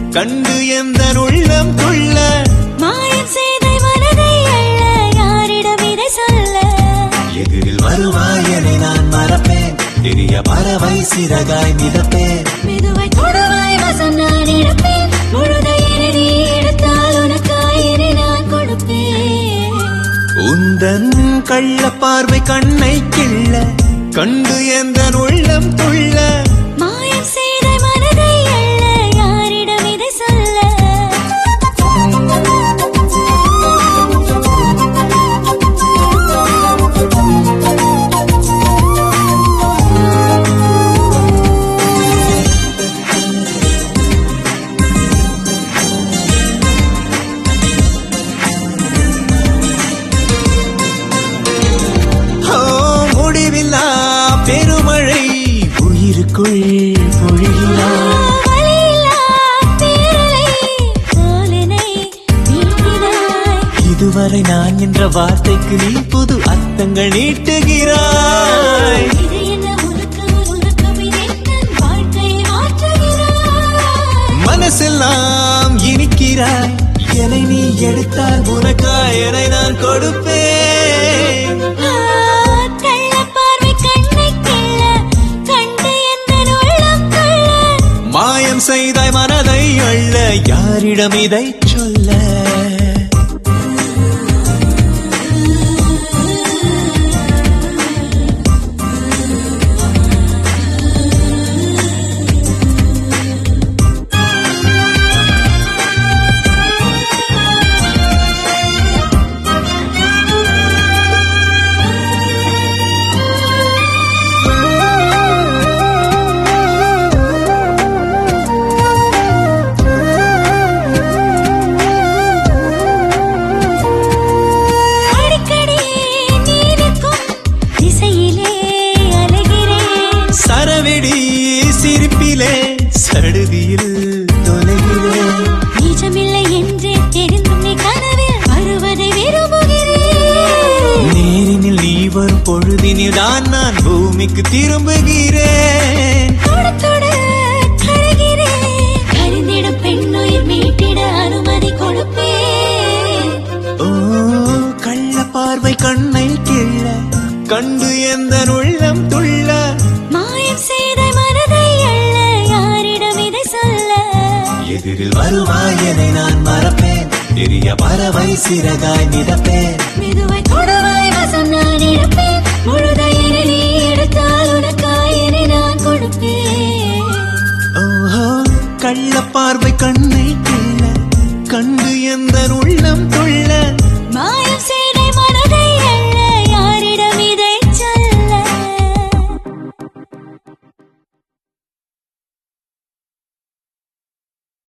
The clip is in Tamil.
கண்டு எந்த உள்ளம் துள்ள மாயம் செய்த மனதை அள்ள யாரிடம் இதை சொல்ல எதிரில் வருவாயனை நான் மறப்பேன் பெரிய பறவை சிறகாய் மிதப்பேன் மெதுவாய் கொடுவாய் வசம் நான் எடுப்பேன் முழுதையினை நீ எடுத்தால் உனக்காயினை நான் கொடுப்பேன் உந்தன் கள்ள பார்வை கண்ணை கிள்ள கண்டு எந்த உள்ளம் துள்ள மாயம் செய்த மனதை அள்ள யாரிடம் இதை சொல்ல ஓ முடிவில்லா பெருமழை உயிருக்குள் பொழிகிறார் வழியில்லா பேரலை காலனை மீட்கிறாய் இதுவரை நான் என்ற வார்த்தைக்கு நீ புது அர்த்தங்கள் நீட்டுகிறாய் இது என்ன உனக்கு உனக்கு விதைத்தன் வாழ்க்கையை மாற்றுகிறாய் மனசெல்லாம் இனிக்கிறாய் என்னை நீ எடுத்தால் உனக்காய் என்னை நான் கொடுப்பேன் கள்ள பார்வை கண்ணை கிள்ள கண்டு எந்த உள்ளம் கொள்ள மாயம் செய்தாய் மனதை அள்ள யாரிடம் இதை சொல்ல அடிக்கடி நீருக்கும் திசையிலே அலைகிறேன் சரவெடி சிரிப்பிலே சடுதியில் தொலைகிறேன் நிஜமில்லை என்று தெரிந்தும் நீ கனவில் வருவதை விரும்புகிறேன் நேரினில் நீ வரும் பொழுதினில் தான் நான் பூமிக்கு திரும்புகிறேன் தொட தொட கருகிறேன் கரிந்திடும் பெண்ணுயிர் மீட்டிட அனுமதி கொடுப்பேன் ஓ கள்ள பார்வை கண்ணை கிள்ள கண்டு எந்த உள்ளம் துள்ள மாயம் செய்த மனதை அள்ள யாரிடம் இதை சொல்ல எதிரில் வருவாயனை நான் மறப்பேன் பெரிய பறவை சிறகாய் மிதப்பேன் மெதுவாய் கொடுவாய் வசம் நான் எடுப்பேன் முழுதையினை நீ எடுத்தால் உனக்காயினை நான் கொடுப்பேன் ஓஹோ கள்ள பார்வை கண்ணை கிள்ள கண்டு எந்த உள்ளம் துள்ள